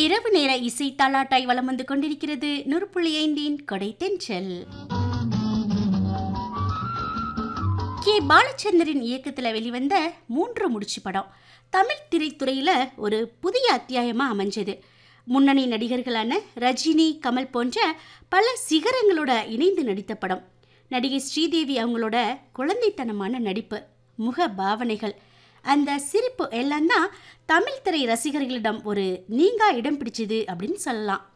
இரவு நேர இசை தாலாட்டாய் வலம் வந்து கொண்டிருக்கிறது நூறு புள்ளி ஐந்தின் கொடை தென்றல் கே பாலச்சந்தரின் இயக்கத்தில் வெளிவந்த மூன்று முடிச்சு படம் தமிழ் திரைத்துறையில் ஒரு புதிய அத்தியாயமாக அமைஞ்சது முன்னணி நடிகர்களான ரஜினி கமல் போன்ற பல சிகரங்களோட இணைந்து நடித்த படம் நடிகை ஸ்ரீதேவி அவங்களோட குழந்தைத்தனமான நடிப்பு முக பாவனைகள் அந்த சிரிப்பு எல்லாம் தான் தமிழ் திரை ரசிகர்களிடம் ஒரு நீங்கா இடம் பிடிச்சது அப்படின்னு சொல்லலாம்